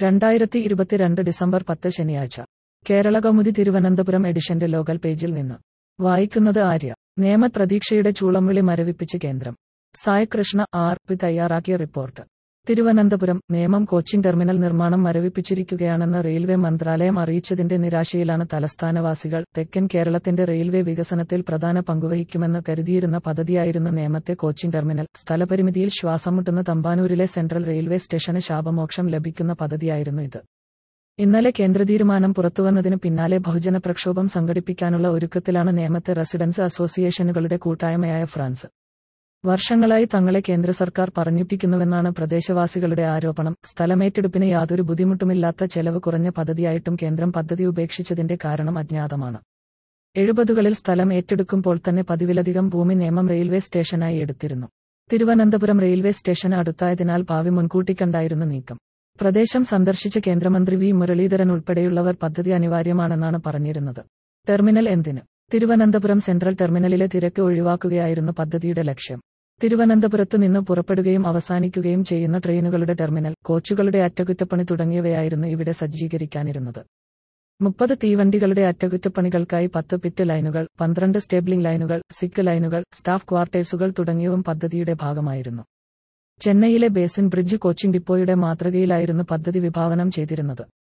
രണ്ടായിരത്തി ഇരുപത്തിരണ്ട് ഡിസംബർ പത്ത് ശനിയാഴ്ച കേരള കൗമുദി തിരുവനന്തപുരം എഡിഷന്റെ ലോകൽ പേജിൽ നിന്ന് വായിക്കുന്നത് ആര്യ നിയമപ്രതീക്ഷയുടെ ചൂളംവിളി മരവിപ്പിച്ച് കേന്ദ്രം സായ് കൃഷ്ണ ആർ പി തയ്യാറാക്കിയ report Thiruvananthapuram Nemam coaching terminal നിർമ്മാണം മരവിപ്പിച്ചിരിക്കുകയാണെന്ന് റെയിൽവേ മന്ത്രാലയം അറിയിച്ചതിന്റെ നിരാശയിലാണ് തലസ്ഥാനവാസികൾ തെക്കൻ കേരളത്തിന്റെ റെയിൽവേ വികസനത്തിൽ പ്രധാന പങ്കുവഹിക്കുമെന്ന് കരുതിയിരുന്ന പദ്ധതിയായിരുന്നു നേമത്തെ കോച്ചിംഗ് ടെർമിനൽ സ്ഥലപരിമിതിയിൽ ശ്വാസം മുട്ടുന്ന തമ്പാനൂരിലെ സെൻട്രൽ റെയിൽവേ സ്റ്റേഷന് ശാപമോക്ഷം ലഭിക്കുന്ന പദ്ധതിയായിരുന്നു ഇത് ഇന്നലെ കേന്ദ്ര തീരുമാനം പുറത്തുവന്നതിന് പിന്നാലെ ബഹുജന പ്രക്ഷോഭം സംഘടിപ്പിക്കാനുള്ള ഒരുക്കത്തിലാണ് നേമത്തെ റെസിഡൻസ് അസോസിയേഷനുകളുടെ കൂട്ടായ്മയായ ഫ്രാൻസ് വർഷങ്ങളായി തങ്ങളെ കേന്ദ്ര സർക്കാർ പറഞ്ഞിപ്പിക്കുന്നുവെന്നാണ് പ്രദേശവാസികളുടെ ആരോപണം സ്ഥലമേറ്റെടുപ്പിന് യാതൊരു ബുദ്ധിമുട്ടുമില്ലാത്ത ചെലവ് കുറഞ്ഞ പദ്ധതിയായിട്ടും കേന്ദ്രം പദ്ധതി ഉപേക്ഷിച്ചതിന്റെ കാരണം അജ്ഞാതമാണ് എഴുപതുകളിൽ സ്ഥലം ഏറ്റെടുക്കുമ്പോൾ തന്നെ പതിവിലധികം ഭൂമി നേമം റെയിൽവേ സ്റ്റേഷനായി എടുത്തിരുന്നു തിരുവനന്തപുരം റെയിൽവേ സ്റ്റേഷൻ അടുത്തായതിനാൽ ഭാവി മുൻകൂട്ടി കണ്ടായിരുന്നു നീക്കം പ്രദേശം സന്ദർശിച്ച കേന്ദ്രമന്ത്രി വി മുരളീധരൻ ഉൾപ്പെടെയുള്ളവർ പദ്ധതി അനിവാര്യമാണെന്നാണ് പറഞ്ഞിരുന്നത് ടെർമിനൽ എന്തിന് തിരുവനന്തപുരം സെൻട്രൽ ടെർമിനലിലെ തിരക്ക് ഒഴിവാക്കുകയായിരുന്നു പദ്ധതിയുടെ ലക്ഷ്യം തിരുവനന്തപുരത്ത് നിന്ന് പുറപ്പെടുകയും അവസാനിക്കുകയും ചെയ്യുന്ന ട്രെയിനുകളുടെ ടെർമിനൽ കോച്ചുകളുടെ അറ്റകുറ്റപ്പണി തുടങ്ങിയവയായിരുന്നു ഇവിടെ സജ്ജീകരിക്കാനിരുന്നത് മുപ്പത് തീവണ്ടികളുടെ അറ്റകുറ്റപ്പണികൾക്കായി പത്ത് പിറ്റ് ലൈനുകൾ പന്ത്രണ്ട് സ്റ്റേബിളിംഗ് ലൈനുകൾ സിക്ക് ലൈനുകൾ സ്റ്റാഫ് ക്വാർട്ടേഴ്സുകൾ തുടങ്ങിയവും പദ്ധതിയുടെ ഭാഗമായിരുന്നു ചെന്നൈയിലെ ബേസിൻ ബ്രിഡ്ജ് കോച്ചിംഗ് ഡിപ്പോയുടെ മാതൃകയിലായിരുന്നു പദ്ധതി വിഭാവനം ചെയ്തിരുന്നത്